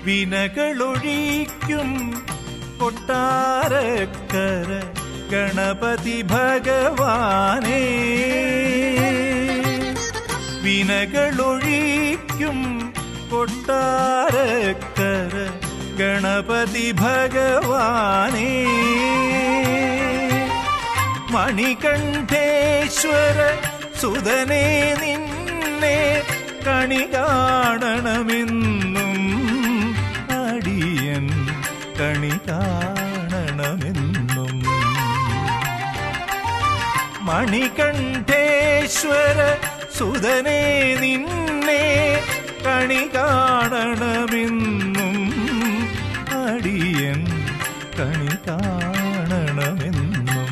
വിനകളൊഴിക്കും കൊട്ടാരക്കര ഗണപതി ഭഗവാനേ വിനകളൊഴിക്കും കൊട്ടാരക്കര ഗണപതി ഭഗവാനേ മണികണ്ഠേശ്വര സുതനേ നിന്നെ കണി കാണണമെന്നും അടിയൻ കണി കാണണമെന്നും മണികണ്ഠേശ്വര സുതനേ നിന്നെ കണി കാണണമെന്നും അടിയൻ കണി കാണണമെന്നും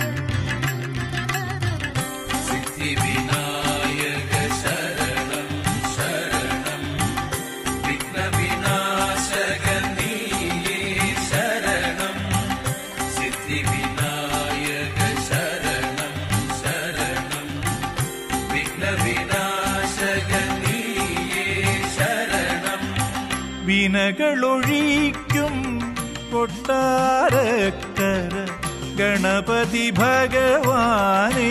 സിദ്ധിവിനായക ശരണം ശരണം വിഘ്നവിനാശക നീയേ ശരണം സിദ്ധിവിനായക ശരണം ശരണം വിഘ്നവിനാശക നീയേ ശരണം വിനകളൊഴിക്കും കൊട്ടാരക്കര ഗണപതി ഭഗവാനേ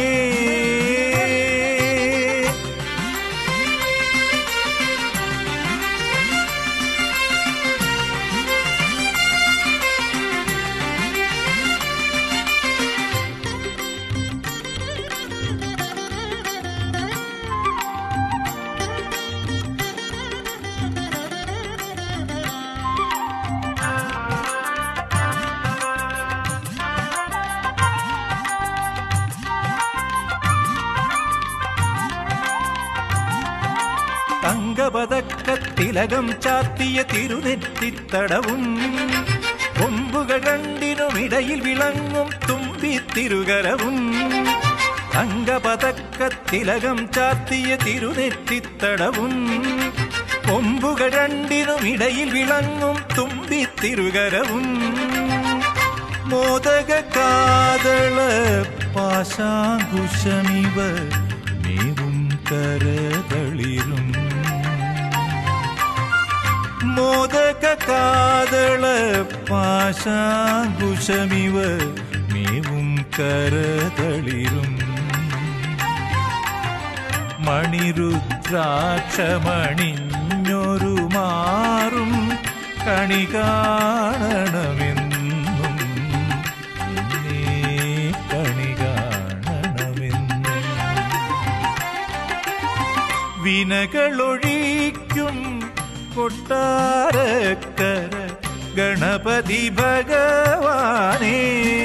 തങ്കപതക്കത്തിലകം ചാത്തിയ തിരുനെറ്റിത്തടവും കൊമ്പുകൾ രണ്ടിനുമിടയിൽ വിളങ്ങും തുമ്പി തിരുകരവും തങ്കപതക്കത്തിലകം ചാത്തിയ തിരുനെറ്റിത്തടവും കൊമ്പുകൾ രണ്ടിനുമിടയിൽ വിളങ്ങും തുമ്പി തിരുകരവും മോദക കാതള പാശാങ്കുശമിവ മേവും കരതളിരും മോദക കാതള പാശാങ്കുശമിവ മേവും കരതളിരും മണിരുദ്രാക്ഷമണിഞ്ഞൊരു മാറും കണി കാണണമെന്നും എന്നെ കണി കാണണമെന്നും വിനകളൊഴിക്കും കൊട്ടാരക്കര ഗണപതി ഭഗവാനേ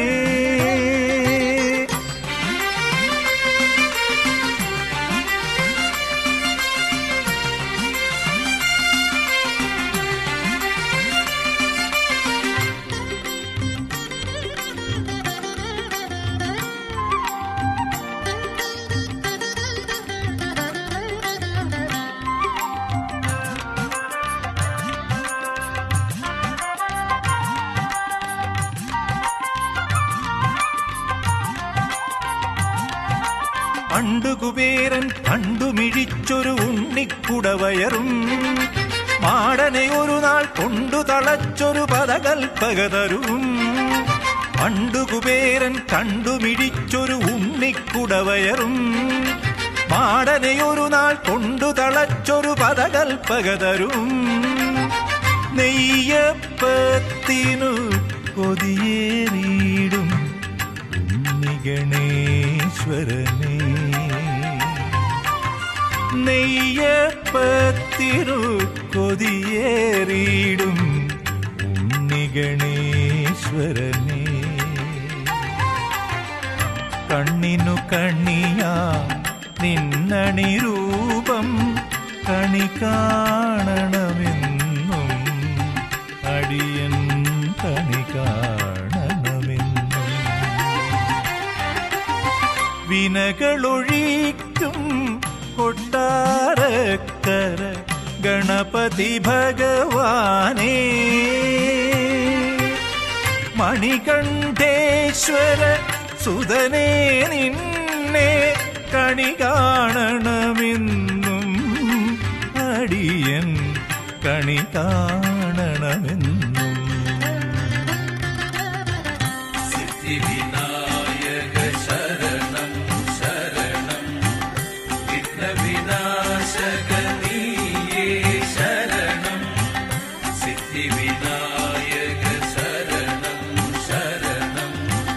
പണ്ടു കുബേരൻ കണ്ടുമിഴിച്ചൊരു ഉണ്ണിക്കുടവയറും മാടനെ ഒരു നാൾ കൊണ്ടു തളച്ചൊരു പദകൽപ്പകതരും പണ്ടു കുബേരൻ കണ്ടുമിഴിച്ചൊരു ഉണ്ണിക്കുടവയറും മാടനെ ഒരു നാൾ കൊണ്ടു തളച്ചൊരു പദകൽപ്പകതരും നെയ്യപ്പത്തിനു കൊതിയേറിയിടും ഉണ്ണിഗണേശ്വരനേ നെയ്യപ്പത്തിരു കൊതിയേറിയിടും ഉണ്ണിഗണേശ്വരനേ കണ്ണിനു കണ്ണിയാ നിന്നണി രൂപം കണി കാണണമെന്നും അടിയൻ കണി കാണണമെന്നും വിനകളൊഴിക്കും കൊട്ടാരക്കര ഗണപതി ഭഗവാനേ മണികണ്ഠേശ്വര സുതനേ നിന്നെ കണി കാണണമെന്നും അടിയൻ കണി കാണ ഗുണമെന്നും സിദ്ധിവിനായക ശരണം ശരണം വിഘ്നവിനാശക നീയേ ശരണം സിദ്ധിവിനായക ശരണം ശരണം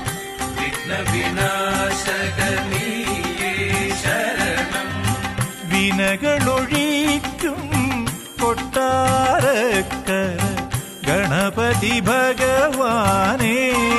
വിഘ്നവിനാശക നീയേ ശരണം വിനകളൊഴിക്കും കൊട്ടാരക്കര ഗണപതി ഭഗവാനേ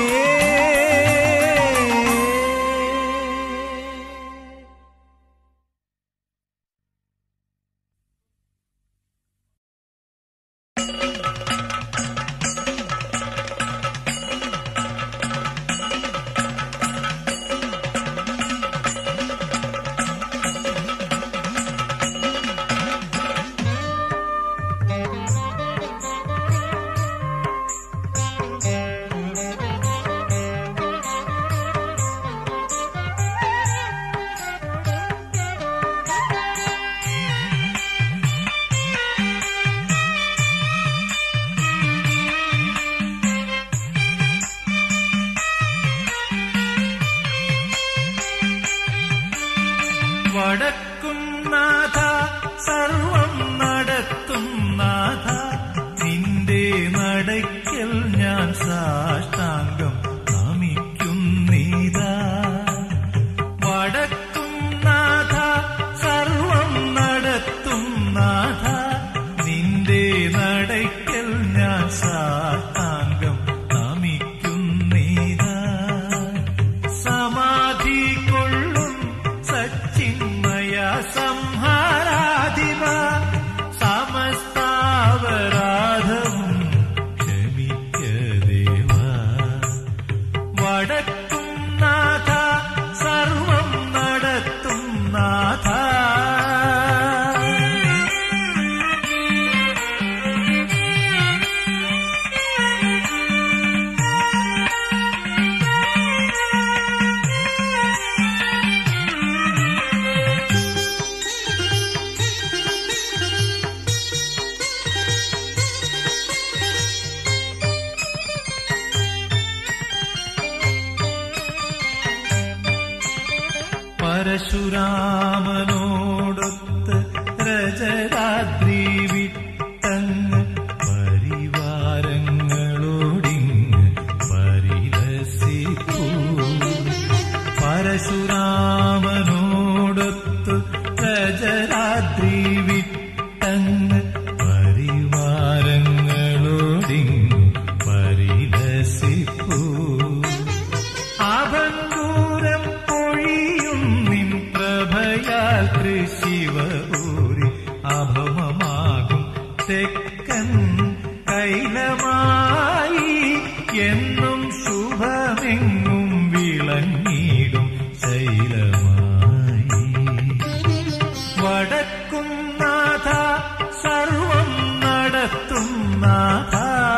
വടക്കും നാഥ സർവം നടത്തും നാഥ നിന്റെ നടയ്ക്കൽ ഞാൻ സാഷ്ടാംഗം നമിക്കുന്നീതാ വടക്കും നാഥ സർവം നടത്തും നാഥ നിന്റെ നടയ്ക്കൽ ഞാൻ സാഷ്ടാംഗം നമിക്കുന്നീതാ സമാധി കൊള്ളും സച്ചിന്മയ സംഹാരാധിപ സമസ്താവരാധവും ക്ഷമിക്ക ദേവ വടക്കും നാഥ സർവം നടത്തും നാഥ പരശുരാമനോടൊത്ത് രജരാദ്രി വിട്ടങ്ങ് പരിവാരങ്ങളോടിങ്ങ് പരിലസിപ്പൂ പരശുരാമനോടൊത്ത് രജരാദ്രി വിട്ടങ്ങ് പരിവാരങ്ങളോടിങ്ങ് പരിലസിപ്പൂ ആഭംഗൂരം പൊഴിയും നിൻ പ്രഭയാൽ കൃഷിവൂരി അഭമമാകും തെക്കൻ കൈലമായി എന്നും ശുഭമെങ്ങും വിളങ്ങിടും ശൈലമായി വടക്കും നാഥ സർവം നടത്തും നാഥ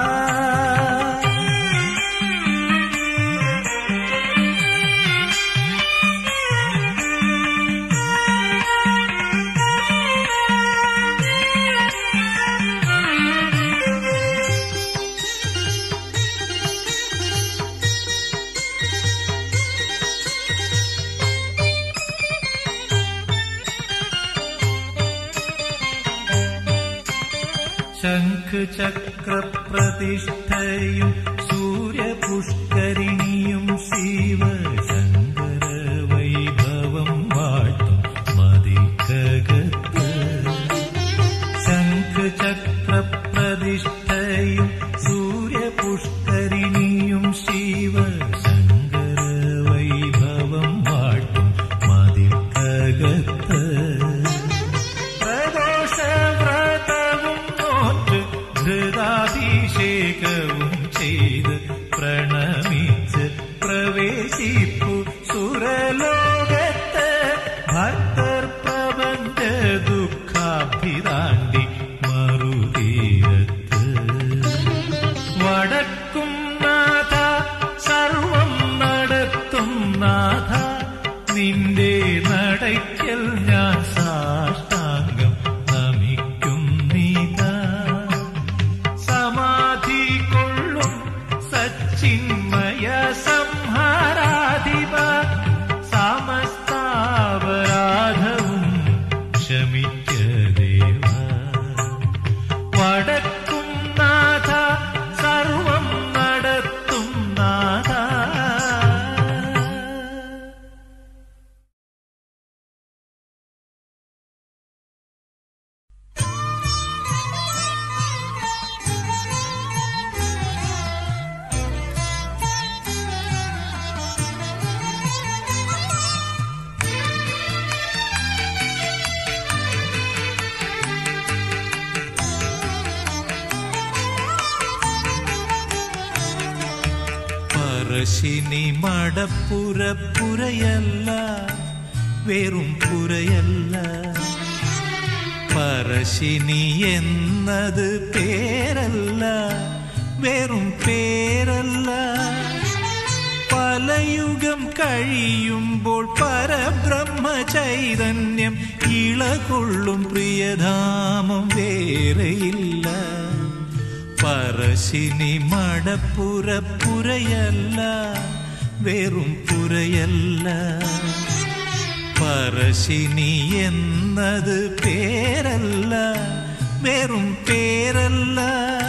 ശംഖചക്രപ്രതിഷ്ഠയും സൂര്യപുഷ്കരിണിയും ശിവശങ്കര വൈഭവം വാഴ്ത്തും മതിക്കകത്ത് ശംഖചക്രപ്രതിഷ്ഠയും സൂര്യപുഷ്കരിണിയും ശിവശങ്കര വൈഭവം വാഴ്ത്തും മതിക്കകത്ത് പ്രദോഷവ്രതവും നോറ്റ് ധൃതാഭിഷേകവും ചെയ്ത് പ്രണമിച്ച് പ്രവേശിപ്പു സുരലോകത്ത് ഭക്തർ പ്രപഞ്ച ദുഃഖാഭിതാണ്ടി മറു പറശ്ശിനി മടപ്പുരപ്പുരയല്ല വെറും പുരയല്ല പറശ്ശിനി എന്നത് പേരല്ല വെറും പേരല്ല പലയുഗം കഴിയുമ്പോൾ പരബ്രഹ്മ ചൈതന്യം ഇളകൊള്ളും പ്രിയധാമം വേറെയില്ല പറശ്ശിനി മടപ്പുരപ്പുരയല്ല വെറും പുരയല്ല പറശ്ശിനി എന്നത് പേരല്ല വെറും പേരല്ല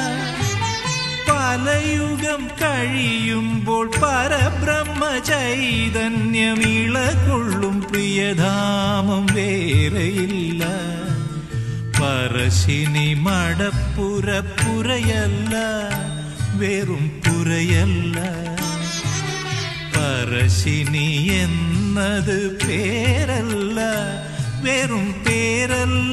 പലയുഗം കഴിയുമ്പോൾ പരബ്രഹ്മ ചൈതന്യം ഇളകൊള്ളും പ്രിയധാമം വേറെയില്ല പറശ്ശിനി മടപ്പുരപ്പുരയല്ല വെറും പുരയല്ല പറശ്ശിനി എന്നത് പേരല്ല വെറും പേരല്ല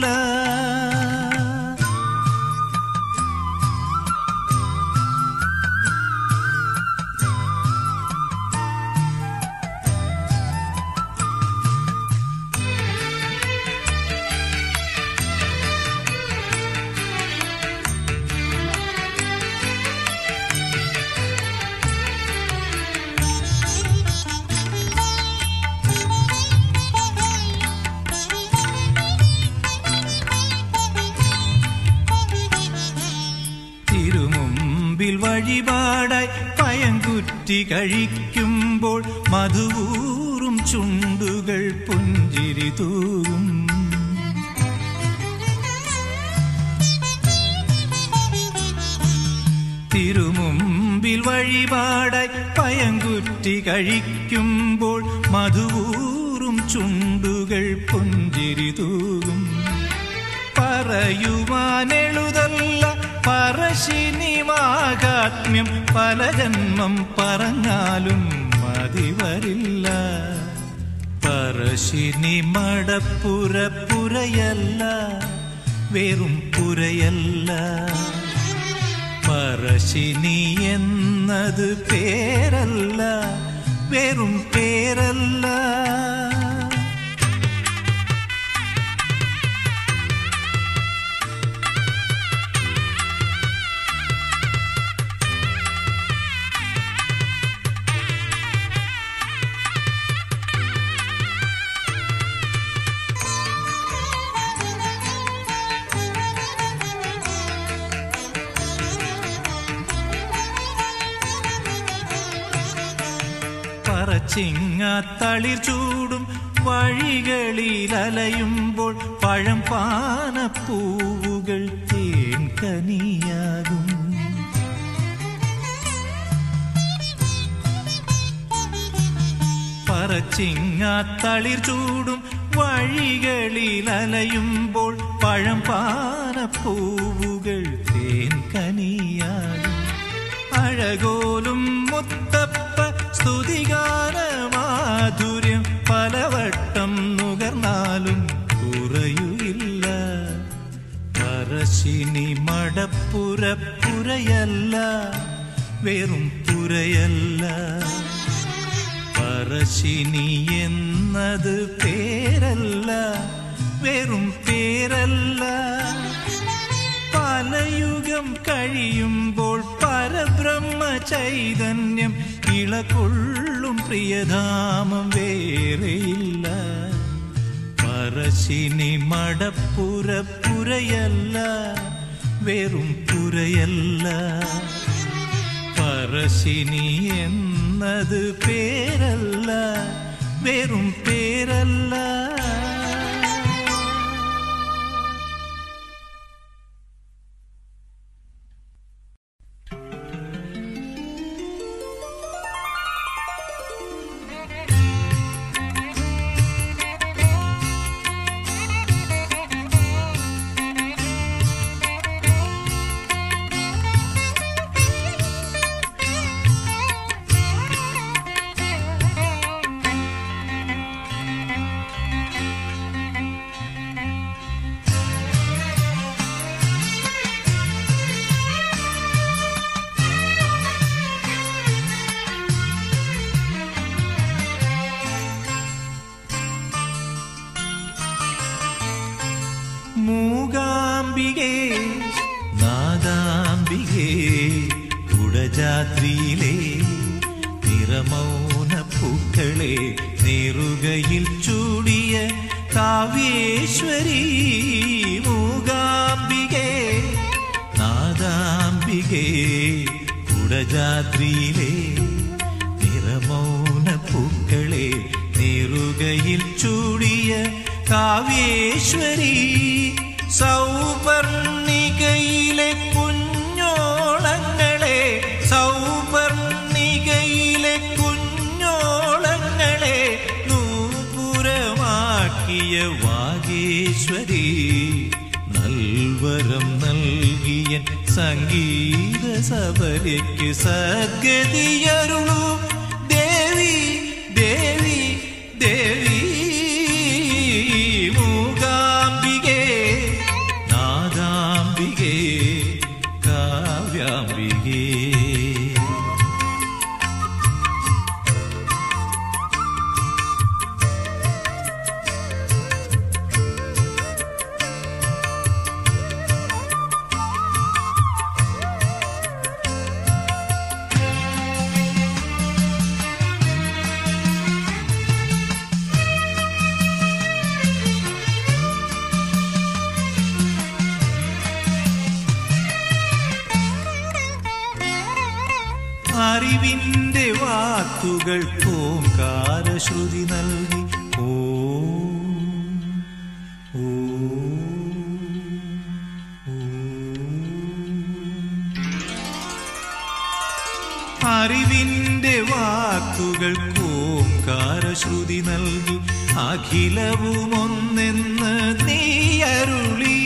തിരുമുമ്പിൽ വഴിപാടായി പയങ്കുറ്റി കഴിക്കുമ്പോൾ മധുവൂറും ചുണ്ടുകൾ പുഞ്ചിരി തൂകും തിരുമുമ്പിൽ വഴിപാടായി പയങ്കുറ്റി കഴിക്കുമ്പോൾ മധുവൂറും ചുണ്ടുകൾ പുഞ്ചിരി തൂകും പറയുവാനെഴുതല്ല പറശ്ശിനി മാഹാത്മ്യം പല ജന്മം പറഞ്ഞാലും മതി വരില്ല പറശ്ശിനി മടപ്പുരപ്പുരയല്ല വെറും പുരയല്ല പറശ്ശിനി എന്നത് പേരല്ല വെറും പേരല്ല പറച്ചിങ്ങാത്തളിർ ചൂടും വഴികളിൽ അലയുമ്പോൾ പഴം പാനപ്പൂവുകൾ തേൻ കനിയാകും പറച്ചിങ്ങാത്തളിർ ചൂടും വഴികളിൽ അലയുമ്പോൾ പഴം പാനപ്പൂവുകൾ തേൻ കനിയാകും അഴകോലും മുത്തപ്പ സ്തുതിഗാന മാധുര്യം പലവട്ടം നുകർന്നാലും കുറയുകില്ല പറശ്ശിനി മടപ്പുരപ്പുരയല്ല വെറും പുരയല്ല പറശ്ശിനി എന്നത് പേരല്ല വെറും പേരല്ല പലയുഗം കഴിയുമ്പോൾ പരബ്രഹ്മ ചൈതന്യം ഇളകൊള്ളും പ്രിയധാമം വേറെയില്ല പറശ്ശിനി മടപ്പുരപ്പുരയല്ല വെറും പുരയല്ല പറശ്ശിനി എന്നത് പേരല്ല വെറും പേരല്ല മൂകാംബികേ നാദാംബികേ കുടജാദ്രിയിലെ നിറമൗന പൂക്കളെ നേറുകയിൽ ചൂടിയ കാവ്യേശ്വരി മൂകാംബികേ നാദാംബികേ കുടജാദ്രിയിലെ നിറമൗന പൂക്കളെ നേറുകയിൽ ചൂടിയ കാവ്യേശ്വരി സൗപർണികയിലെ കുഞ്ഞോളങ്ങളെ സൗപർണികയിലെ കുഞ്ഞോളങ്ങളെ നൂപുരമാക്കിയ വാഗേശ്വരി നൽവരം നൽകിയ സംഗീത സബരയ്ക്ക് സദ്ഗതിയരുളൂ ദേവി ദേവി ദേവി മൂകാംബികേ നാദാംബികേ കാവ്യാംബികേ അറിവിന്റെ വാക്കുകൾ ഓംകാരശ്രുതി നൽകി ഓം ഓം അറിവിന്റെ വാക്കുകൾ ഓംകാരശ്രുതി നൽകി അഖിലവും ഒന്നെന്ന് നീ അരുളി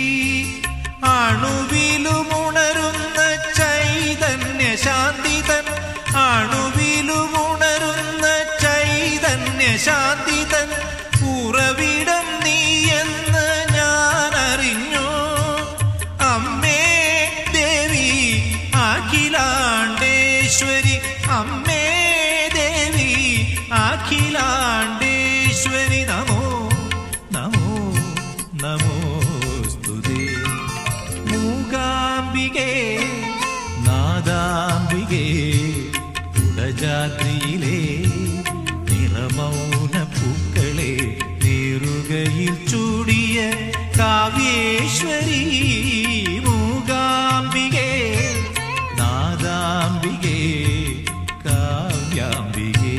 അണുവിലുമുണരുന്ന ചൈതന്യ ശാന്തിതൻ അണുവിലുമുണരുന്ന ചൈതന്യ ശാന്തിതൻ ഉറവിടം നീ എന്ന് ഞാൻ അറിഞ്ഞു അമ്മേ ദേവി അഖിലാണ്ടേശ്വരി അമ്മേ ദേവി അഖിലാണ്ടേശ്വരി നമോ നമോ നമോ സ്തുതേ മൂകാംബികേ നാദാംബികേ കുടജാദ്രിയിലെ നിറമൗന പൂക്കളെ നേറുകയിൽ ചൂടിയ കാവ്യേശ്വരി മൂകാംബികേ നാദാംബികേ കാവ്യാംബികേ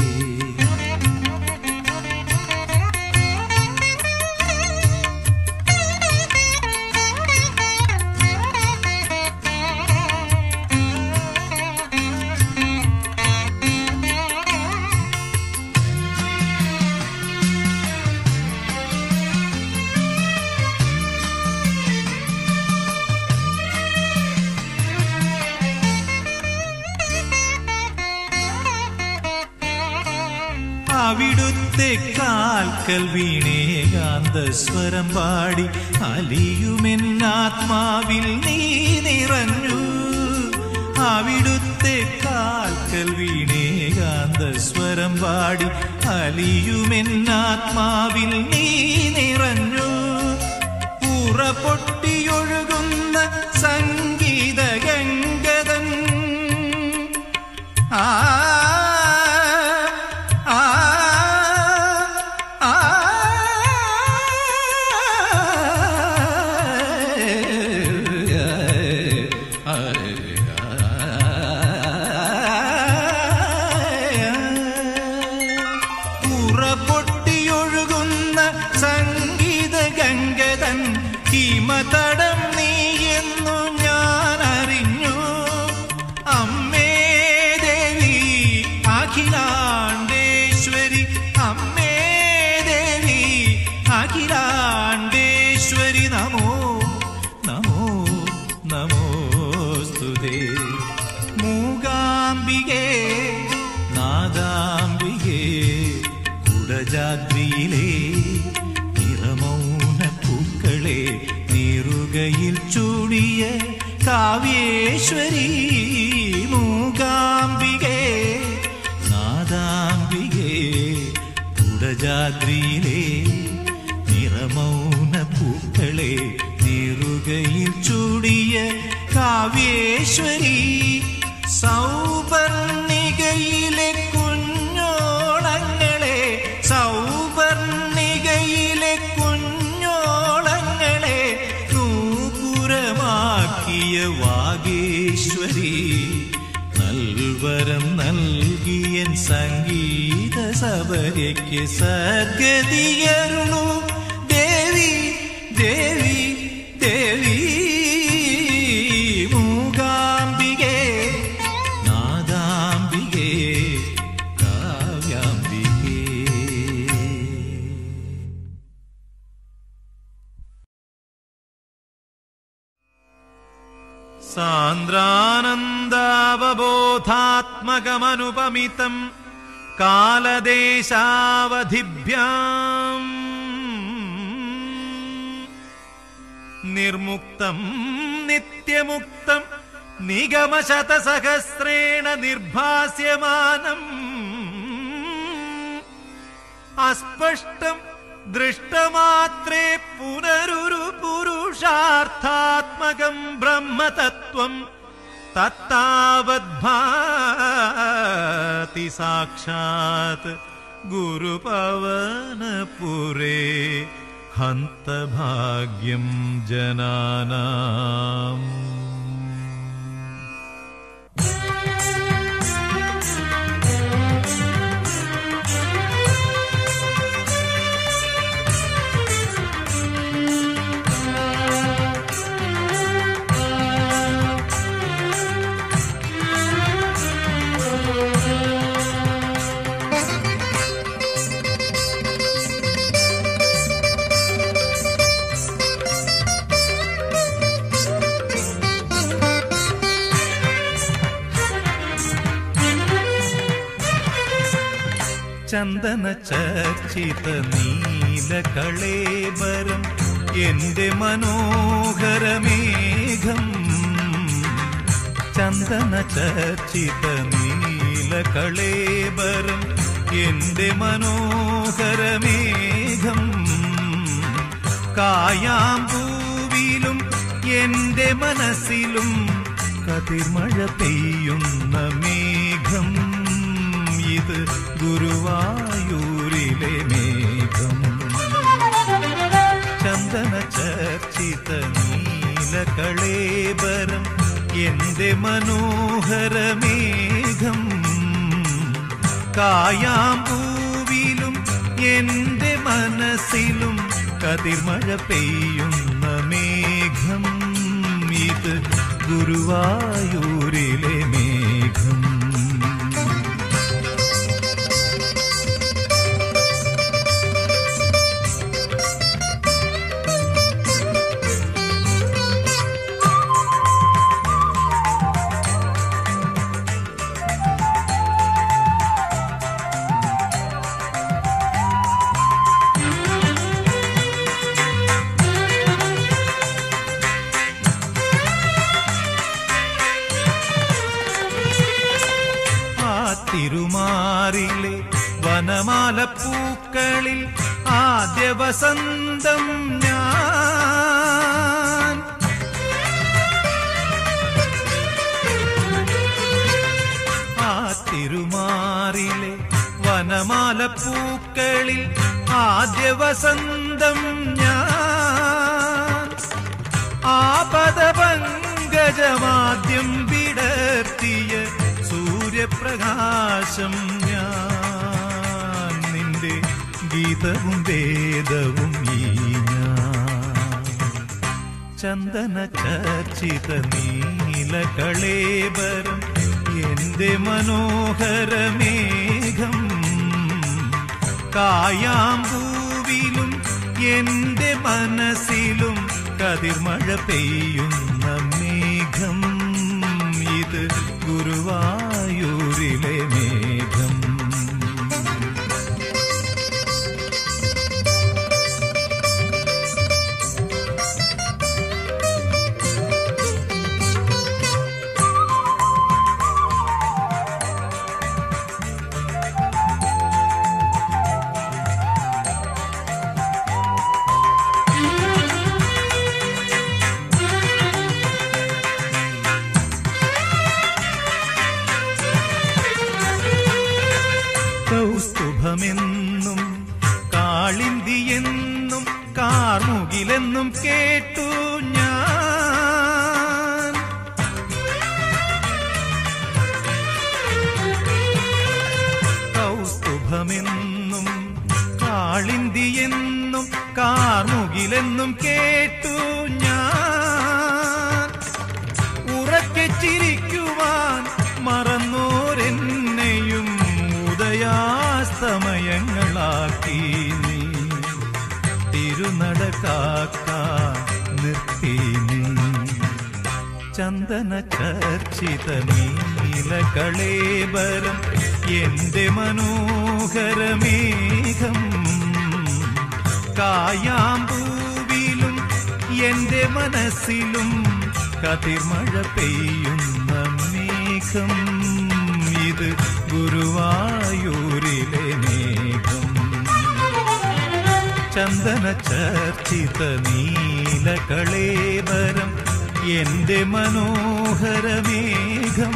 അവിടുത്തെ കാൽക്കൽ വീണേകാന്ത സ്വരം പാടി അലിയുമെന്നാത്മാവിൽ നീ നിറഞ്ഞു അവിടുത്തെ കാൽക്കൽ വീണേകാന്ത സ്വരം പാടി അലിയുമെന്നാത്മാവിൽ നീ നിറഞ്ഞു ഉറ പൊട്ടിയൊഴുകുന്ന സംഗീത ഗംഗതൻ ആ ആ ആ ഉറ പൊട്ടിയൊഴുകുന്ന സംഗീത ഗംഗതൻ ഹിമതടം നീ എന്നു ഞാൻ അറിഞ്ഞു അമ്മേ ദേവി അഖിലാണ്ടേശ്വരി അമ്മേ ദേവി അഖിലാണ്ടേശ്വരി നമോ നമോ നമോ സ്തുതേ മൂകാംബികേ നാദാംബികേ കുടജാദ്രിയിലെ നിറമൗന പൂക്കളെ നീറുകയിൽ ചൂടിയ കാവ്യേശ്വരി മൂകാംബികേ നാദാംബികേ കുടജാദ്രിയിലെ നിറമൗന പൂക്കളെ നീറുക നെറുകയിൽ ചൂടിയ കാവ്യേശ്വരി സൗവർണികയിലെ കുഞ്ഞോളങ്ങളെ സൗവർണികയിലെ കുഞ്ഞോളങ്ങളെ നൂപുരമാക്കിയ വാഗേശ്വരി നൽവരം നൽകിയൻ സംഗീത സഭയ്ക്ക് സദ്ഗതിയരുളു ദേവി ദേവി ദേവി മൂകാംബികേ നാദാംബികേ കാവ്യാംബികേ സാന്ദ്രാനന്ദാവബോധാത്മകമനുപമിതം കാലദേശാവധിഭ്യാം നിർമുക്തം നിത്യമുക്തം നിഗമശതസഹസ്രേണ നിർഭാസ്യമാനം അസ്പഷ്ടം ദൃഷ്ടമാത്രേ പുനരുരു പുരുഷാർത്ഥാത്മകം ബ്രഹ്മതത്വം തത്താവദ്ഭാതി സാക്ഷാത് ഗുരുപവനപുരേ ഹന്തഭാഗ്യം ജനാനാം ചന്ദന ചർച്ചിത നീല കളേബരം എന്റെ മനോഹരമേഘം ചന്ദന ചർച്ചിത നീല കളേബരം എന്റെ മനോഹരമേഘം കായാമ്പൂവിലും എന്റെ മനസ്സിലും കതിർമഴ പെയ്യുന്ന മേഘം ഇത് ഗുരുവായൂരിലെ മേഘം ചന്ദന ചർച്ചിത നീല കളേബരം എന്റെ മനോഹരമേഘം കായാമ്പൂവിലും എന്റെ മനസ്സിലും കതിർമഴ പെയ്യുന്ന മേഘം ഇത് ഗുരുവായൂരിലെ മേഘം ആ തിരുമാറിലെ വനമാല പൂക്കളിൽ ആദ്യ വസന്തം ഞാൻ ആ തിരുമാറിലെ വനമാല പൂക്കളിൽ ആദ്യ വസന്തം ഞാൻ ആപദപങ്കജമാദ്യം വിടർത്തിയ സൂര്യപ്രകാശം ഞാൻ നിന്റെ ഗീതവും വേദവും ഈ ഞാൻ ചന്ദന ചർച്ചിത നീല കളേബരം എന്റെ മനോഹരമേഘം കായാമ്പൂവിലും എന്റെ മനസ്സിലും കതിർമഴ പെയ്യുന്ന മേഘം ഇത് ഗുരുവായൂരിലെ മേഘം Thank കൗസ്തുഭമെന്നും കാളിന്തിയെന്നും കാർമുകിലെന്നും കേട്ടു ഞാൻ കൗസ്തുഭമെന്നും കാളിന്തിയെന്നും കാർമുകിലെന്നും കേട്ടു ഞാൻ ഉറക്കെ ചിരിക്കുവാൻ മറന്നോരെന്നെയും ഉദയാസ്തമയങ്ങളാക്കി നീ തിരുനടക്കാക്കാൻ നിർത്തി നീ ചന്ദന ചർച്ചിത നീലകളേബരം എന്റെ മനോഹരമേഘം കായാമ്പൂവിലും എന്റെ മനസ്സിലും കതിർമഴ പെയ്യുന്ന മേഘം ഇത് ഗുരുവായൂരിലെ മേഘം ചന്ദന ചർച്ചിത നീലകളേബരം എന്റെ മനോഹരമേഘം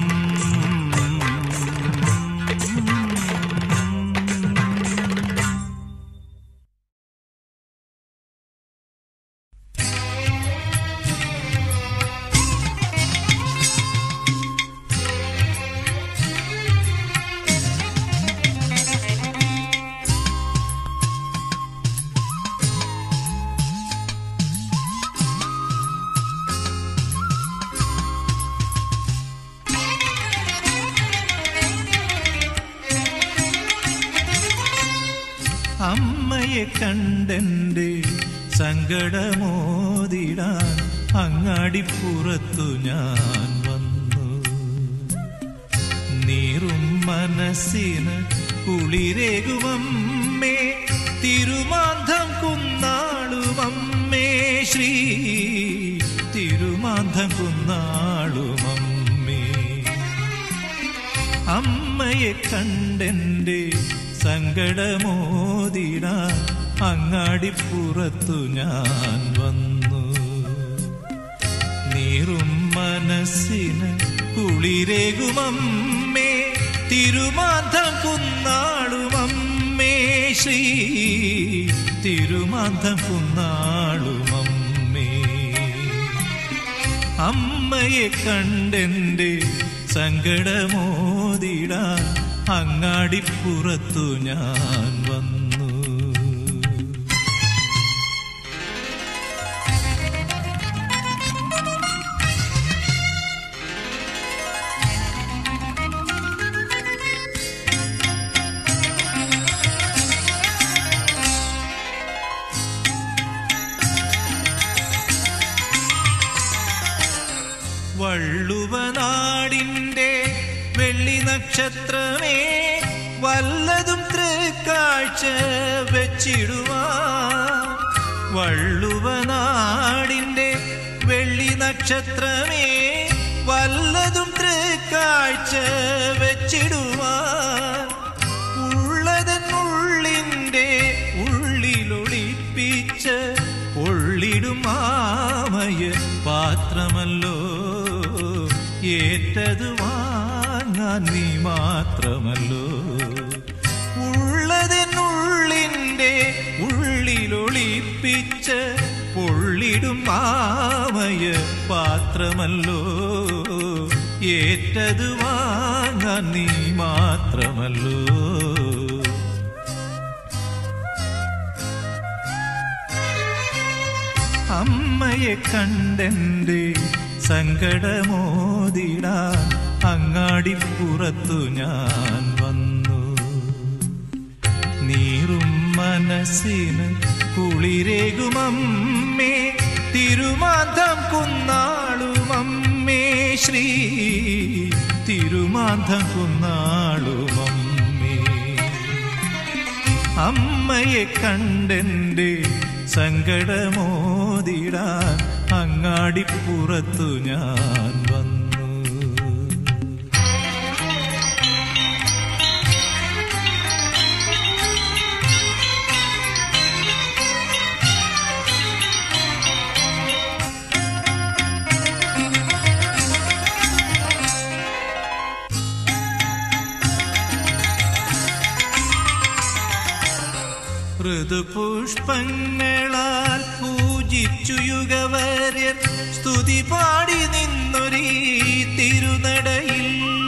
അമ്മയെ കണ്ടെന്റെ സങ്കടമോതിടാൻ അങ്ങാടിപ്പുറത്തു ഞാൻ വന്നു നീറും മനസ്സിന് കുളിരേകുമമ്മേ തിരുമാന്ധം കുന്നാളുമമ്മേ ശ്രീ തിരുമാന്ധം കുന്നാളുമമ്മേ അമ്മയെ കണ്ടെന്റെ സങ്കടമോതിടാൻ അങ്ങാടിപ്പുറത്തു ഞാൻ വന്നു നീറും മനസ്സിന് കുളിരേകുമമ്മേ തിരുമാന്ധം കുന്നാളുമമ്മേ ശ്രീ തിരുമാന്ധം കുന്നാളുമമ്മേ അമ്മയെ കണ്ടെന്റെ സങ്കടമോതിടാൻ അങ്ങാടിപ്പുറത്തു ഞാൻ വന്നു വള്ളുവനാടിന്റെ വെള്ളി നക്ഷത്രമേ വല്ലതും തൃക്കാഴ്ച വെച്ചിടുവാൻ വള്ളുവനാടിന്റെ വെള്ളി നക്ഷത്രമേ വല്ലതും തൃക്കാഴ്ച വെച്ചിടുവാൻ ഉള്ളതെന്നുള്ളിന്റെ ഉള്ളിലൊളിപ്പിച്ച് പൊള്ളിടും മാമയ പാത്രമല്ലോ ഏറ്റത് വാങ്ങാൻ നീ മാത്രമല്ലോ ഉള്ളതെന്നുള്ളിന്റെ ഉള്ളിലൊളിപ്പിച്ച് പൊള്ളിടും മാമയ പാത്രമല്ലോ ഏറ്റത് വാങ്ങാൻ നീ മാത്രമല്ലോ അമ്മയെ കണ്ടെന്റെ സങ്കടമോതിടാൻ അങ്ങാടിപ്പുറത്തു ഞാൻ വന്നു നീറും മനസ്സിന് കുളിരേകുമമ്മേ തിരുമാന്ധം കുന്നാളുമമ്മേ ശ്രീ തിരുമാന്ധം കുന്നാളുമമ്മേ അമ്മയെ കണ്ടെന്റെ സങ്കടമോതിടാൻ അങ്ങാടിപ്പുറത്തു ഞാൻ വന്നു ഋതുപുഷ്പങ്ങളാൽ പൂജിച്ചു യുഗവര്യർ സ്തുതി പാടി നിന്നൊരീ തിരുനടയിൽ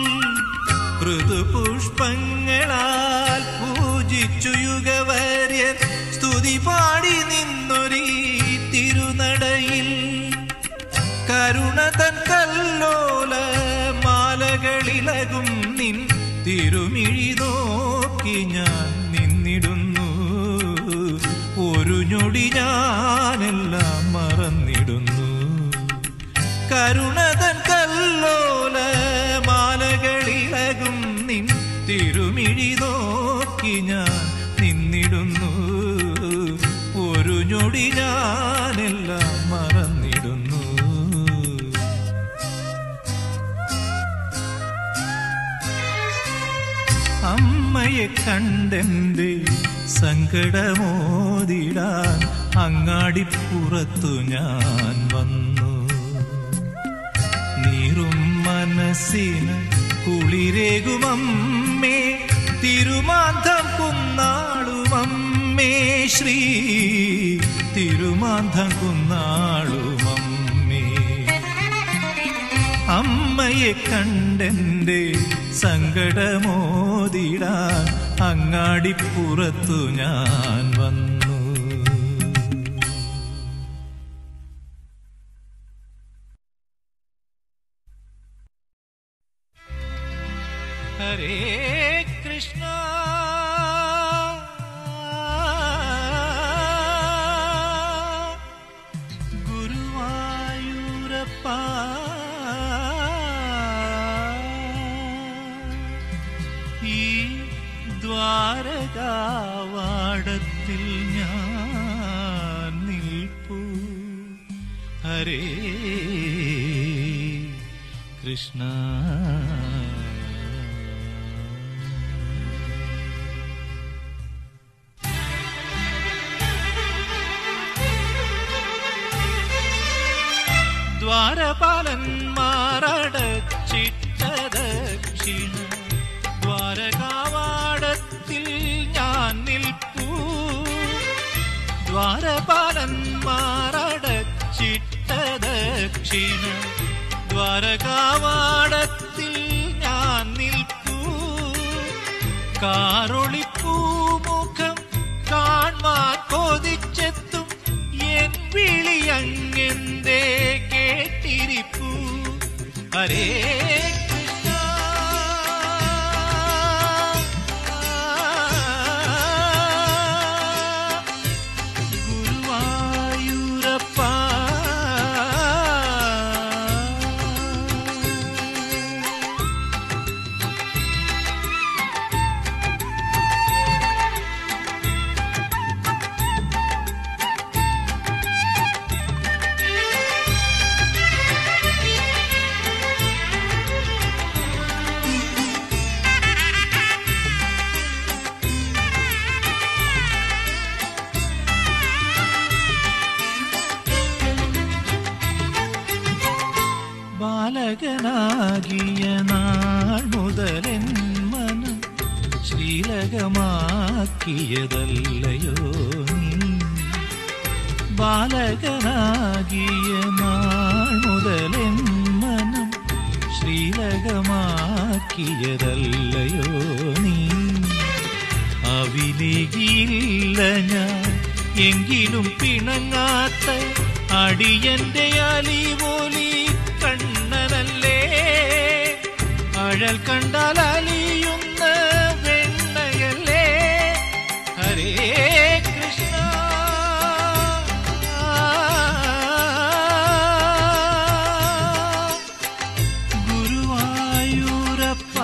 ഋതുപുഷ്പങ്ങളാൽ പൂജിച്ചു യുഗവര്യർ സ്തുതി പാടി നിന്നൊരീ തിരുനടയിൽ കരുണ തൻ കല്ലോല മാലകളിലകും നിൻ തിരുമിഴി നോക്കി ഞാൻ നിന്നിടുന്നു ഒരു ഞൊടി ഞാനെല്ലാം മറന്നിടുന്നു കരുണ തൻ കല്ലോല മാലകളിലകും നിൻ തിരുമിഴി നോക്കി ഞാൻ നിന്നിടുന്നു ഒരു ഞൊടി ഞാനെല്ലാം മറന്നിടുന്നു അമ്മയെ കണ്ടെന്റെ സങ്കടമോതിടാൻ അങ്ങാടിപ്പുറത്തു ഞാൻ വന്നു നീറും മനസ്സിന് കുളിരേകുമമ്മേ തിരുമാന്ധം കുന്നാളുമമ്മേ ശ്രീ തിരുമാന്ധം കുന്നാളുമമ്മേ അമ്മയെ കണ്ടെന്റെ സങ്കടമോതിടാൻ അങ്ങാടിപ്പുറത്തു ഞാൻ വന്നു ഹരേ കൃഷ്ണ ഗുരുവായൂരപ്പ ഈ ദ്വാരകാവാടത്തിൽ ഞാൻ നിൽപ്പൂ ഹരേ കൃഷ്ണ ദ്വാരപാലന്മാരടച്ചിട്ട ദക്ഷിണ ദ്വാരകാവാടത്തിൽ ഞാൻ നിൽപ്പൂ ദ്വാരപാലന്മാരടച്ചിട്ട ദക്ഷിണ ദ്വാരകാവാടത്തിൽ ഞാൻ നിൽപ്പൂ കാറൊളിപ്പൂ മുഖം കാൺമാൻ കൊതിച്ചെത്തും എൻ വിളി അങ്ങെന്തേ കേട്ടിരിപ്പൂ ഹരേ കൃഷ്ണ ഗുരുവായൂരപ്പ ബാലകനാകിയ നാൾ മുതലെൻ മനം ശ്രീലകമാക്കിയതല്ലയോ നീ ബാലകനാകിയ നാൾ മുതലെൻ മനം ശ്രീലകമാക്കിയതല്ലയോ നീ അവിലേകിയില്ല ഞാൻ എങ്കിലും പിണങ്ങാത്ത അടിയന്റെ അലിമോലി കണ്ണനല്ലേ അഴൽ കണ്ടാൽ അലിയുന്ന വെണ്ണയല്ലേ ഹരേ കൃഷ്ണ ഗുരുവായൂരപ്പ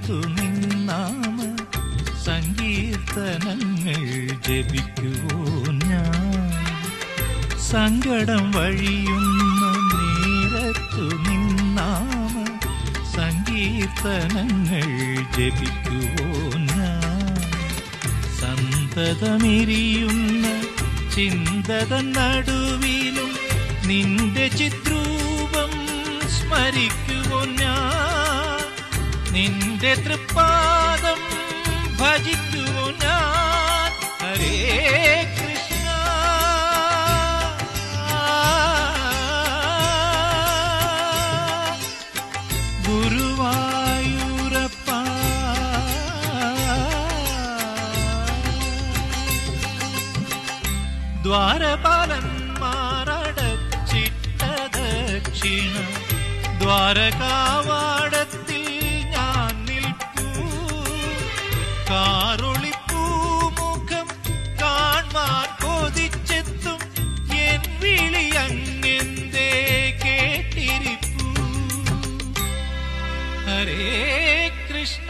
നേരത്തു നിന്നാമ സങ്കീർത്തനങ്ങൾ ജപിക്കുവോ ഞാൻ സങ്കടം വഴിയുന്ന നേരത്തു നിന്നാമ സങ്കീർത്തനങ്ങൾ ജപിക്കുവോ ഞാൻ സന്തതമെരിയുന്ന ചിന്തതൻ നടുവിലും നിന്റെ ചിത്രൂപം സ്മരിക്കുവോ ഞാൻ നിന്റെ തൃപ്പാദം ഭജിക്കുവോ ഞാൻ ഹരേ കൃഷ്ണ ഗുരുവായൂരപ്പ ദ്വാരപാലന്മാരടച്ചിട്ട ദക്ഷിണ ദ്വാരകാവാടത്തിൽ ഞാൻ നിൽപ്പൂ കാറൊളിപ്പൂ മുഖം കാൺമാൻ കൊതിച്ചെത്തും എൻ വിളി അങ്ങെന്തേ കേട്ടിരിപ്പൂ ഹരേ കൃഷ്ണ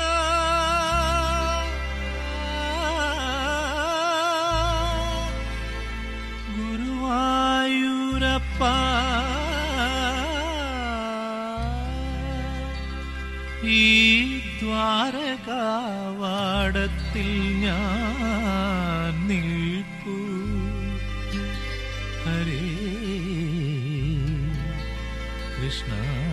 ഗുരുവായൂരപ്പ ഈ ദ്വാരകാവാടത്തിൽ ഞാൻ നിൽപ്പൂ ഹരേ കൃഷ്ണ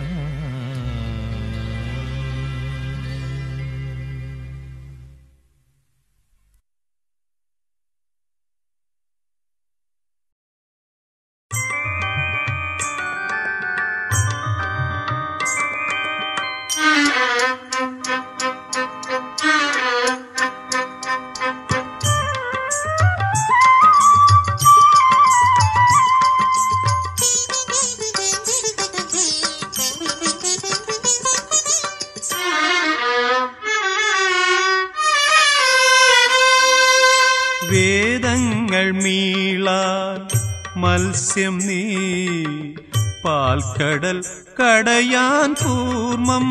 വേദങ്ങൾ മീളാൻ മത്സ്യം നീ പാൽക്കടൽ കടയാൻ കൂർമ്മം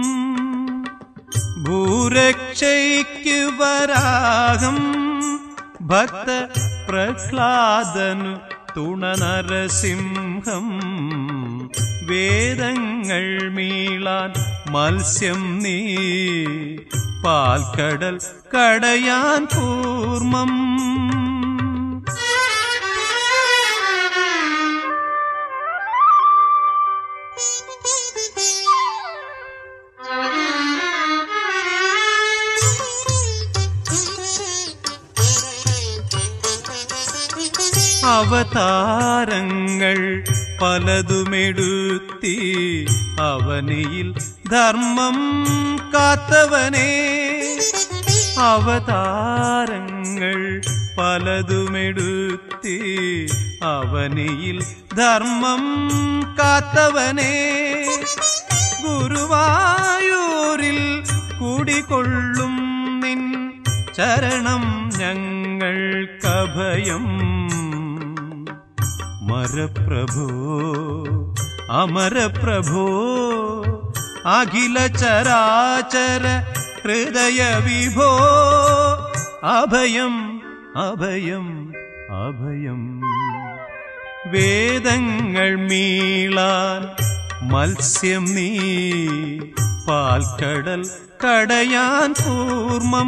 ഭൂരക്ഷയ്ക്ക് വരാഹം ഭക്ത പ്രഹ്ലാദനു തുണ നരസിംഹം വേദങ്ങൾ മീളാൻ മത്സ്യം നീ പാൽക്കടൽ കടയാൻ കൂർമ്മം അവതാരങ്ങൾ പലതുമെടുത്തി അവനിയിൽ ധർമ്മം കാത്തവനേ അവതാരങ്ങൾ പലതുമെടുത്തി അവനിയിൽ ധർമ്മം കാത്തവനേ ഗുരുവായൂരിൽ കുടികൊള്ളും നിൻ ചരണം ഞങ്ങൾക്കഭയം മരപ്രഭോ അമരപ്രഭോ അഖില ചരാചര ഹൃദയ വിഭോ അഭയം അഭയം അഭയം വേദങ്ങൾ മീളാൻ മത്സ്യം നീ പാൽക്കടൽ കടയാൻ കൂർമ്മം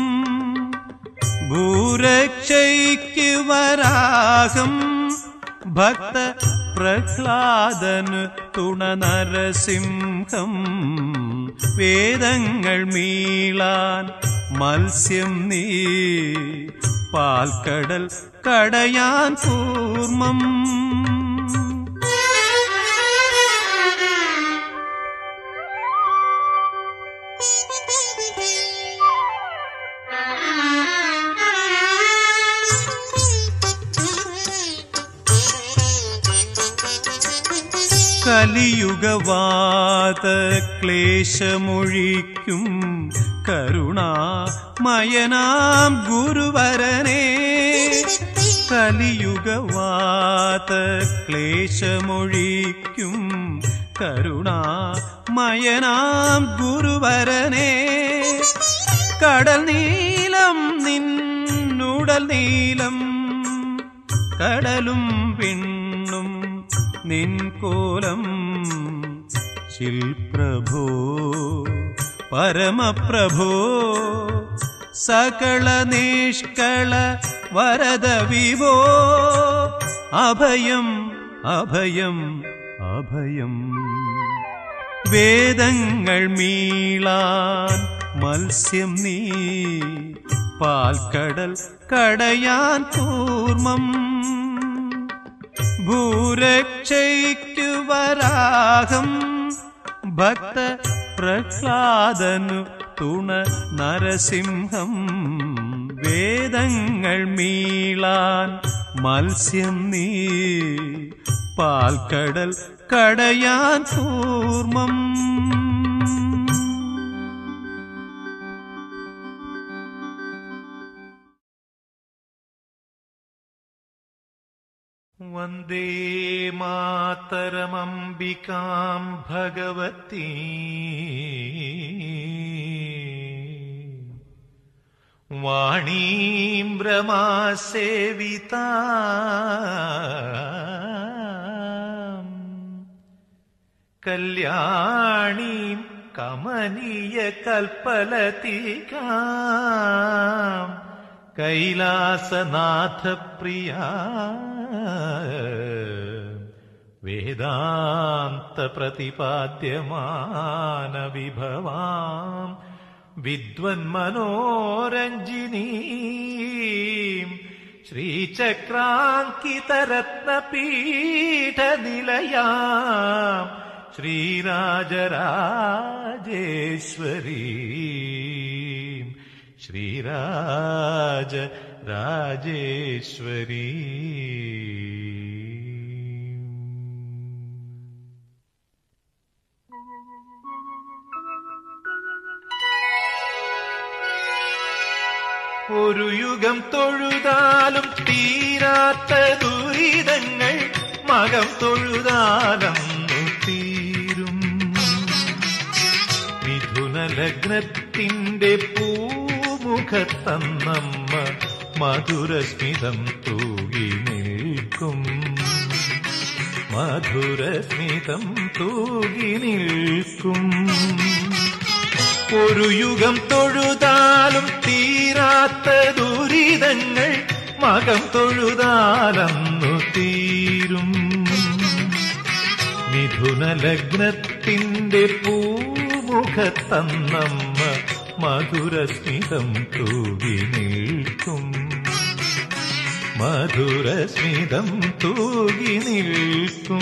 ഭൂരക്ഷയ്ക്ക് വരാഹം ഭക്ത പ്രഹ്ലാദന് തുണ നരസിംഹം വേദങ്ങൾ മീളാൻ മത്സ്യം നീ പാൽക്കടൽ കടയാൻ കൂർമ്മം കലിയുഗവാത ക്ലേശമൊഴിക്കും കരുണാമയനാം ഗുരുവരനെ കലിയുഗവാത ക്ലേശമൊഴിക്കും കരുണാമയനാം മയനാം ഗുരുവരനെ കടൽ നീലം നിന്നുടൽ നീലം കടലും പിണ്ണും നിൻ കോലം ശിൽപ്രഭോ പരമപ്രഭോ സകള നിഷ്കള വരദ വിവോ അഭയം അഭയം അഭയം വേദങ്ങൾ മീളാൻ മത്സ്യം നീ പാൽക്കടൽ കടയാൻ കൂർമ്മം ഭൂരക്ഷയ്ക്കു വരാഹം ഭക്ത പ്രഹ്ലാദനു തുണ നരസിംഹം വേദങ്ങൾ മീളാൻ മത്സ്യം നീ പാൽക്കടൽ കടയാൻ കൂർമ്മം വന്ദേ മാതരമംബികാം ഭഗവതി വാണീം രമാസേവിതാ കല്യാണീം കമനീയ കൽപ്പലതികാം കൈലാസനാഥ പ്രിയ വേദാന്ത പ്രതിപാദ്യമാന വിഭവാം വിദ്വന്മനോരഞ്ജിനീം ശ്രീചക്രാങ്കിതരത്നപീഠനിലയാം ശ്രീരാജരാജേശ്വരീ ശ്രീരാജ രാജേശ്വരീ ഒരു യുഗം തൊഴുതാലും തീരാത്ത ദുരിതങ്ങൾ മകം തൊഴുതാലന്നു തീരും മിഥുന ലഗ്നത്തിന്റെ പൂമുഖത്തന്നമ്മ മധുരസ്മിതം തൂകി നിൽക്കും മധുരസ്മിതം തൂകി നിൽക്കും ഒരു യുഗം തൊഴുതാലും തീരാത്ത ദുരിതങ്ങൾ മകം തൊഴുതാലന്നു തീരും മിഥുന ലഗ്നത്തിന്റെ പൂമുഖത്തന്നമ്മ മധുരസ്മിതം തൂകി നിൽക്കും മധുരസ്മിതം തൂകി നിൽക്കും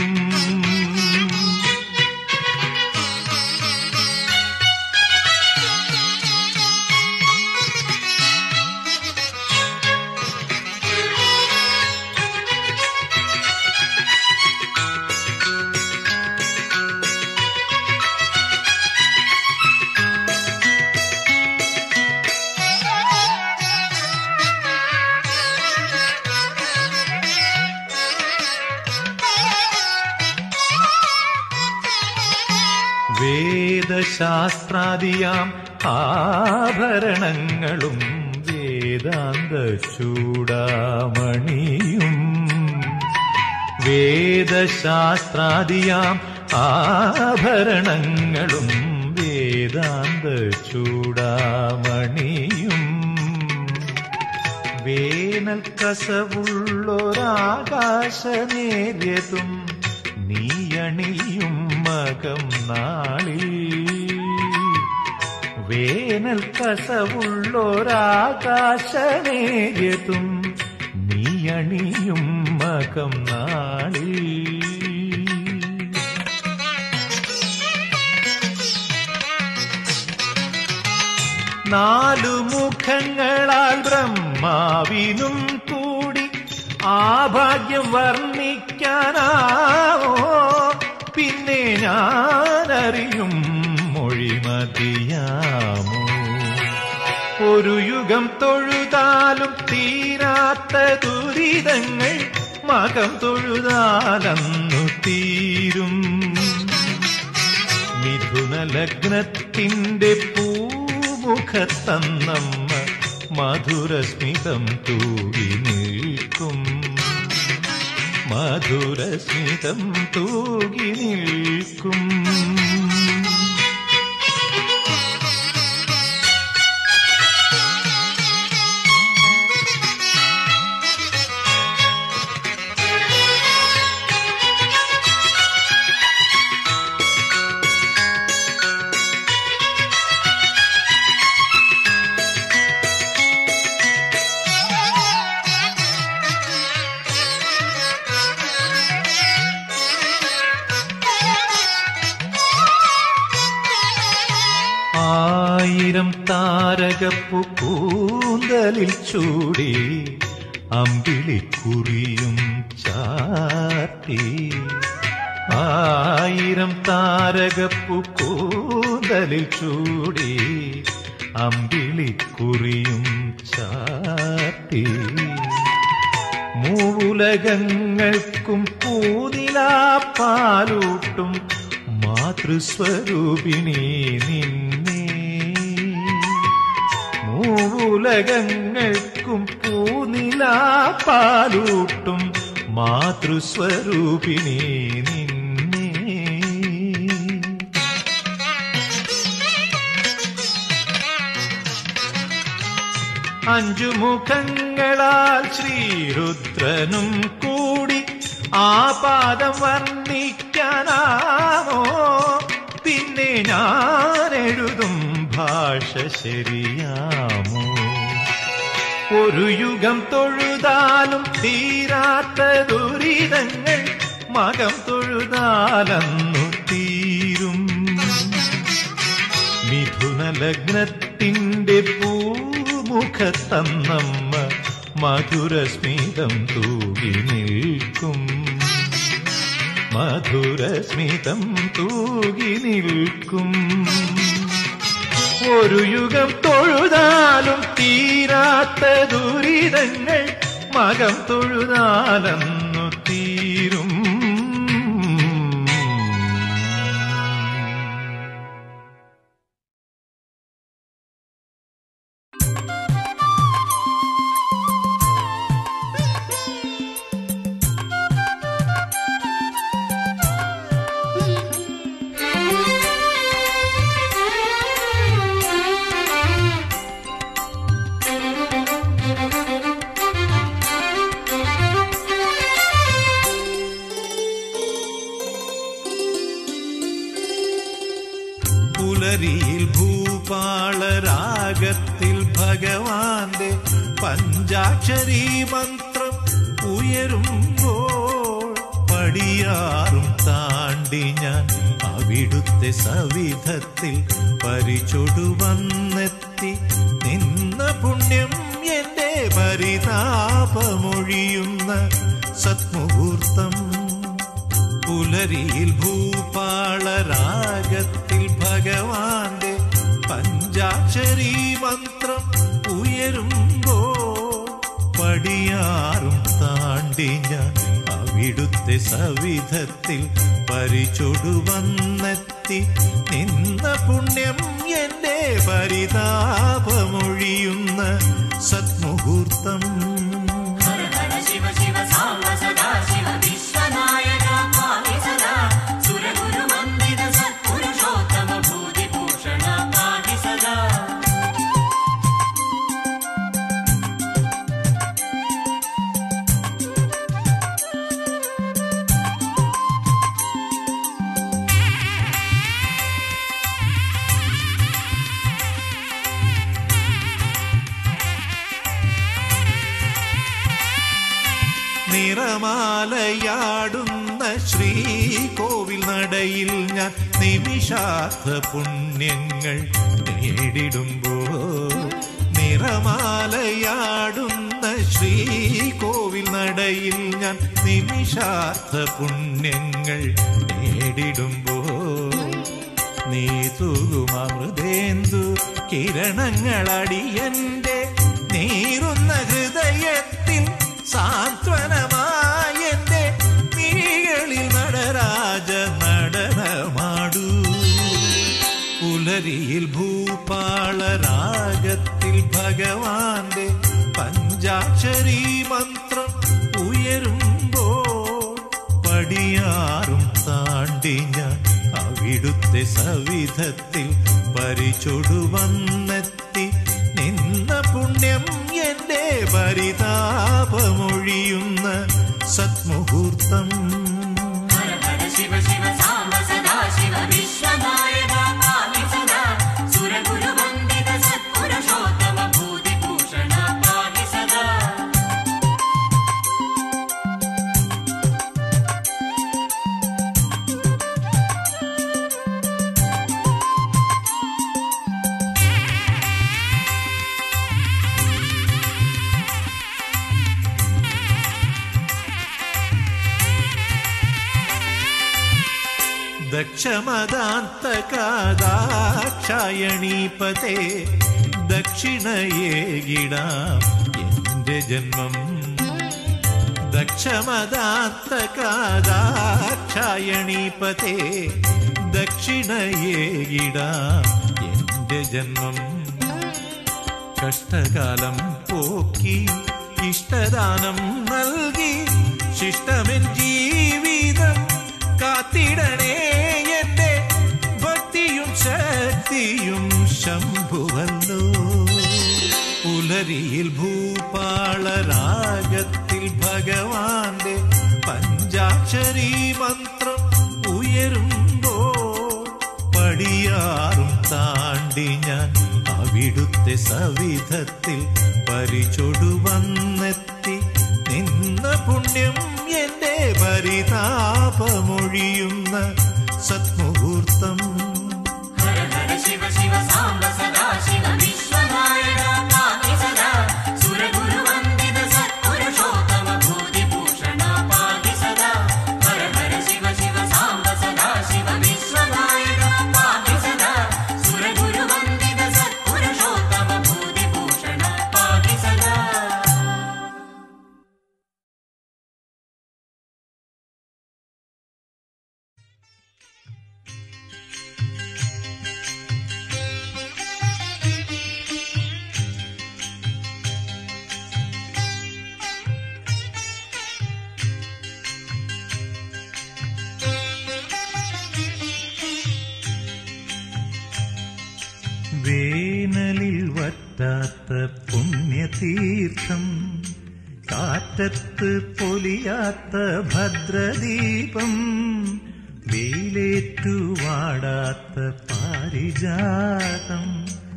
വേദശാസ്ത്രാദിയാം ആഭരണങ്ങളും വേദാന്ത ചൂടാമണിയും വേദശാസ്ത്രാദിയാം ആഭരണങ്ങളും വേദാന്ത ചൂടാമണിയും വേനൽ കസവുള്ളൊരാകാശ നേര്യതും നീയണിയും മകം നാളിൽ വേനൽ കസവുള്ളൊരാകാശ നേര്യതും നീയണിയും മകം നാളിൽ നാലു മുഖങ്ങളാൽ ബ്രഹ്മാവിനും കൂടി ആ ഭാഗ്യം വർണ്ണിക്കാനാവോ പിന്നെ ഞാനറിയും മൊഴിമതിയാമോ ഒരു യുഗം തൊഴുതാലും തീരാത്ത ദുരിതങ്ങൾ മകം തൊഴുതാലന്നു തീരും മിഥുന മിഥുനലഗ്നത്തിന്റെ പൂമുഖത്തന്നമ്മ മധുരസ്മിതം തൂകി നിൽക്കും മധുരസ്മിതം തൂകി നിൽക്കും ആയിരം താരകപ്പു കൂന്തലിൽ ചൂടി അമ്പിളിക്കുറിയും ചാർത്തി ആയിരം താരകപ്പു കൂന്തലിൽ ചൂടി അമ്പിളിക്കുറിയും ചാർത്തി മൂലകങ്ങൾക്കും പൂതിലാ പാലൂട്ടും മാതൃസ്വരൂപിണി നിന്നെ മൂലകങ്ങൾക്കും പൂനിലാ പാലൂട്ടും മാതൃസ്വരൂപിണി നിന്നെ അഞ്ചു മുഖങ്ങളാൽ ശ്രീരുദ്രനും കൂടി ആ പാദം വർണ്ണിക്കാനാമോ പിന്നെ ഞാൻ എഴുതും ഭാഷ ശരിയാമോ ഒരു യുഗം തൊഴുതാലും തീരാത്ത ദുരിതങ്ങൾ മകം തൊഴുതാലന്നു തീരും മിഥുനലഗ്നത്തിന്റെ പൂമുഖത്തന്നമ്മ മധുരസ്മിതം തൂകി നിൽക്കും മധുരസ്മിതം തൂകി നിൽക്കും ഒരു യുഗം തൊഴുതാലും തീരാത്ത ദുരിതങ്ങൾ മകം തൊഴുതാലെന്നു തീരും പുലരിയിൽ ഭൂപാളരാഗത്തിൽ ഭഗവാന്റെ പഞ്ചാക്ഷരി മന്ത്രം ഉയരുമ്പോൾ പടിയാറും താണ്ടി ഞാൻ അവിടുത്തെ സവിധത്തിൽ പരിചൊടുവന്നെത്തി നിന്ന പുണ്യം എന്റെ പരിതാപമൊഴിയുന്ന സത്മുഹൂർത്തം പുലരിയിൽ ഭൂപാളരാഗത്തിൽ ഭഗവാന്റെ പഞ്ചാക്ഷരി മന്ത്രം ഉയരുമ്പോ പടിയാറും താണ്ടി ഞാൻ അവിടുത്തെ സവിധത്തിൽ പരിചൊടുവന്നെത്തി നിന്ന പുണ്യം എന്റെ പരിതാപമൊഴിയുന്ന സത്മുഹൂർത്തം ഹര ഹര ശിവ ശിവ സാംബ സദാ ശിവ വിശ്വനായക പാഹി സദാ സുരഗുരു വന്ദിത സത്പുരുഷോത്തമ ഭൂതിഭൂഷണ പാഹി സദാ നിറമാലയാടുന്ന ശ്രീകോവിൽ നടയിൽ ഞാൻ നിമിഷാർത്ഥ പുണ്യങ്ങൾ നേടിടുമ്പോ നിറമാലയാടുന്ന ശ്രീകോവിൽ നടയിൽ ഞാൻ നിമിഷാർത്ഥ പുണ്യങ്ങൾ നേടിടുമ്പോ നീ തൂകുമൃതേന്ദു കിരണങ്ങളടിയന്റെ നീറുന്ന ഹൃദയത്തിൽ സാന്ത്വനമായെന്റെ മിഴികളിൽ നടരാജ നടനമാടൂ ഭഗവാന്റെ പഞ്ചാക്ഷരി മന്ത്രം ഉയരുമ്പോൾ പടിയാറും താണ്ടി ഞാൻ അവിടുത്തെ സവിധത്തിൽ പരിചൊടുവന്നെത്തി നിന്ന പുണ്യം എന്റെ പരിതാപമൊഴിയുന്ന സത്മുഹൂർത്തം ഹര ഹര ശിവ ശിവ സാംബ സദാ ശിവ വിശ്വനായക പാഹി സദാ സുരഗുരു വന്ദിത സത്പുരുഷോത്തമ ഭൂതിഭൂഷണ പാഹി സദാ ദക്ഷമദാന്തകാദാക്ഷായണീപതേ ദക്ഷിണയേകിടാം എന്റെ ജന്മം ദക്ഷമദാന്തകാദാക്ഷായണീപതേ ദക്ഷിണയേകിടാം എന്റെ ജന്മം കഷ്ടകാലം പോക്കി ഇഷ്ടദാനം നൽകി ശിഷ്ടമെൻ ജീവിതം കാത്തിടണേ എന്റെ ഭക്തിയും ശക്തിയും ശംഭുവല്ലോ പുലരിയിൽ ഭൂപാളരാഗത്തിൽ ഭഗവാന്റെ പഞ്ചാക്ഷരി മന്ത്രം ഉയരുമ്പോൾ പടിയാറും താണ്ടി ഞാൻ അവിടുത്തെ സവിധത്തിൽ പരിചൊടുവന്നെത്തി നിന്ന പുണ്യം എന്റെ പരിതാപമൊഴിയുന്ന സത്മുഹൂർത്തം ഹര ഹര ശിവ ശിവ സാംബ സദാ ശിവ വിശ്വനായക പാഹി സദാ സുരഗുരു വന്ദിത സത്പുരുഷോത്തമ ഭൂതിഭൂഷണ പാഹി സദാ ഹര ഹര ശിവ ശിവ സാംബ സദാ ശിവ വിശ്വനായക പാഹി സദാ സുരഗുരു വന്ദിത സത്പുരുഷോത്തമ ഭൂതിഭൂഷണ പാഹി സദാ വേനലിൽ വറ്റാത്ത പുണ്യതീർത്ഥം കാറ്റത്ത് പൊലിയാത്ത ഭദ്രദീപം വെയിലേറ്റു വാടാത്ത പാരിജാതം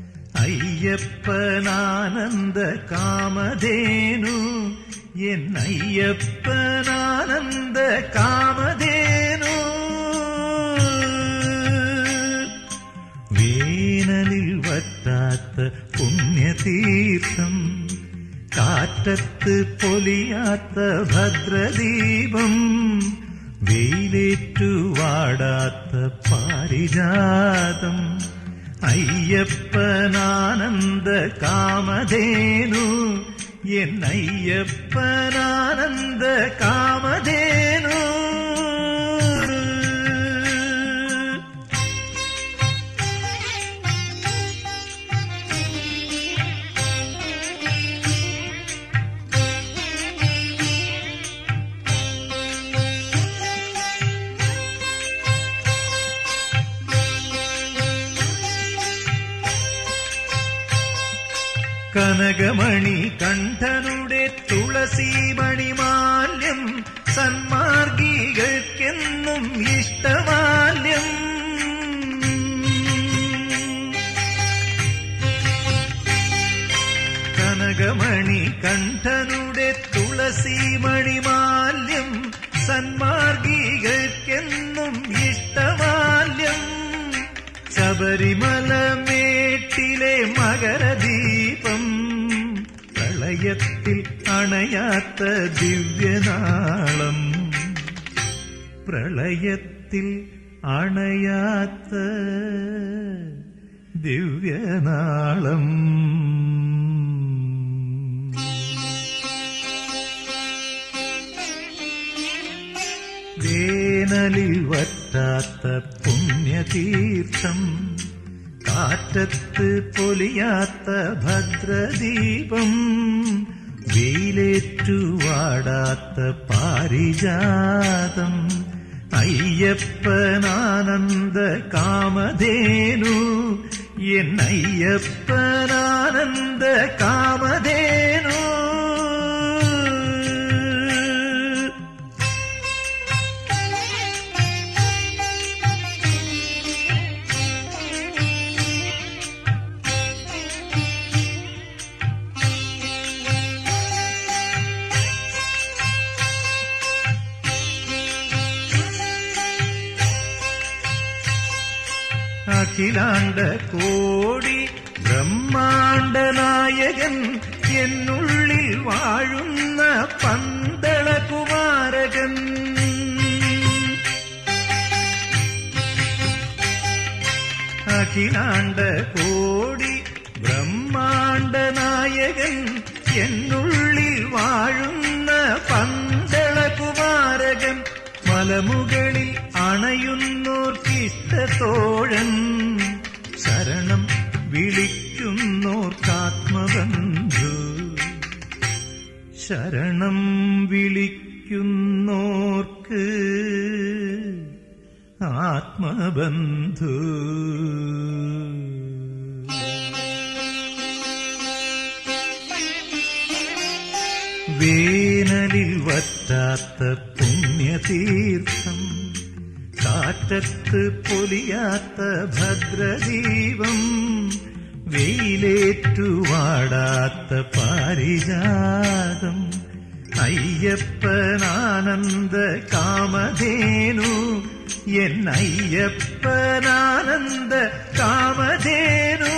അയ്യപ്പനാനന്ദ കാമധേനു എൻ അയ്യപ്പനാനന്ദ കാമധേനു വേനലിൽ വറ്റാത്ത പുണ്യതീർത്ഥം കാറ്റത്ത് പൊലിയാത്ത ഭദ്രദീപം വെയിലേറ്റു വാടാത്ത പാരിജാതം അയ്യപ്പനാനന്ദ കാമധേനു എൻ അയ്യപ്പനാനന്ദ കാമധേനു കനകമണി കണ്ഠനുടെ തുളസീമണിമാല്യം സന്മാർഗികൾക്കെന്നും ഇഷ്ടമാല്യം കനകമണി കണ്ഠനുടെ തുളസീമണിമാല്യം സന്മാർഗികൾക്കെന്നും ഇഷ്ടമാല്യം ശബരിമല മേട്ടിലെ മകരദീപം പ്രളയത്തിൽ അണയാത്ത ദിവ്യനാളം പ്രളയത്തിൽ അണയാത്ത ദിവ്യനാളം വേനലിൽ വറ്റാത്ത പുണ്യതീർത്ഥം കാറ്റത്ത് പൊലിയാത്ത ഭദ്രദീപം വെയിലേറ്റുവാടാത്ത പാരിജാതം അയ്യപ്പനാനന്ദ കാമധേനു എന്നയ്യപ്പനാനന്ദ കാമധേനു അഖിലാണ്ട കോടി ബ്രഹ്മാണ്ട നായകൻ എന്നുള്ളിൽ വാഴുന്ന പന്തള കുമാരകൻ അഖിലാണ്ട കോടി ബ്രഹ്മാണ്ട നായകൻ എന്നുള്ളിൽ വാഴുന്ന പന്തള കുമാരകൻ മലമുകളിൽ അണയുന്നോർക്കിഷ്ടത്തോഴൻ ശരണം വിളിക്കുന്നോർക്കാത്മബന്ധു ശരണം വിളിക്കുന്നോർക്ക് ആത്മബന്ധു വേനലിൽ വറ്റാത്ത പുണ്യതീർത്ഥം കാറ്റത്ത് പൊലിയാത്ത ഭദ്രദീപം വെയിലേറ്റുവാടാത്ത പാരിജാതം അയ്യപ്പനാനന്ദ കാമധേനു എന്നയ്യപ്പനാനന്ദ കാമധേനു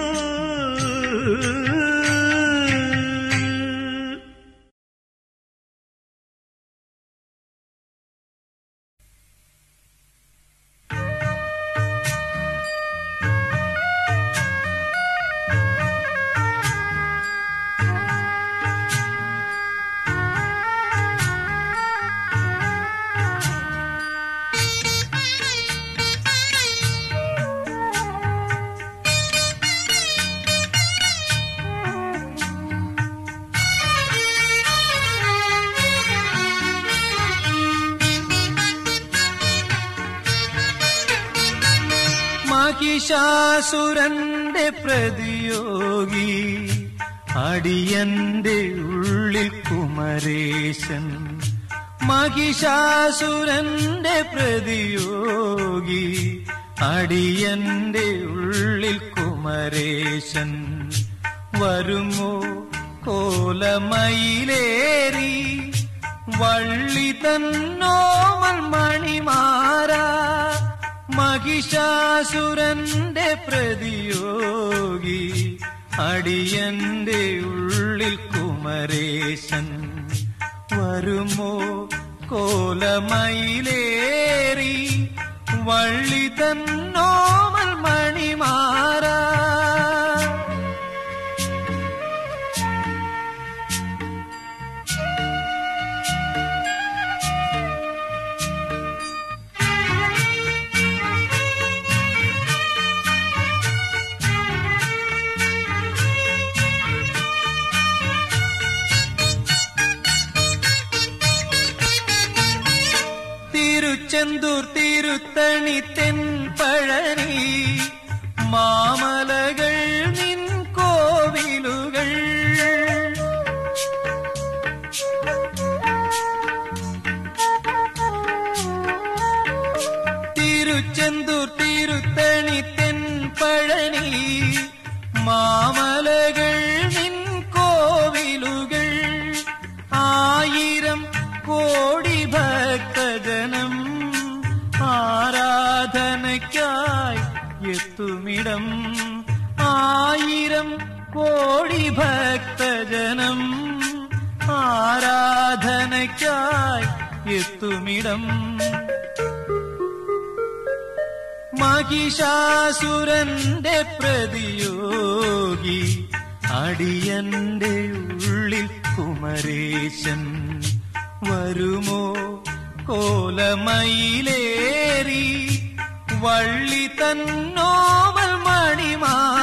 മഹിഷാസുരന്റെ പ്രതിയോഗി അടിയന്റെ ഉള്ളിൽ കുമരേശൻ മഹിഷാസുരന്റെ പ്രതിയോഗി അടിയന്റെ ഉള്ളിൽ കുമരേശൻ വരുമോ കോലമയിലേറി വള്ളി തന്നോമൽ മണിമാരാ മഹിഷാസുരന്റെ പ്രതിയോഗി അടിയന്റെ ഉള്ളിൽ കുമരേശൻ വരുമോ കോലമയിലേറി വള്ളി തന്നോമൽ മണിമാറാ തിരുച്ചെന്തൂർ തിരുത്തണി തെൻപഴനി മാമലകൾ നിൻ കോവിലുകൾ തിരുച്ചെന്തൂർ തിരുത്തണി തെൻപഴനി മാമലകൾ നിൻ കോവിലുകൾ ആയിരം കോടി ഭക്തജനം ആരാധനയ്ക്കായി എത്തുമിടം ആയിരം കോടി ഭക്തജനം ആരാധനയ്ക്കായി എത്തുമിടം മഹിഷാസുരന്റെ പ്രതിയോഗി അടിയന്റെ ഉള്ളിൽ കുമരേശൻ വരുമോ കോലമയിലേറി വള്ളി തന്നോവൽ മണിമാല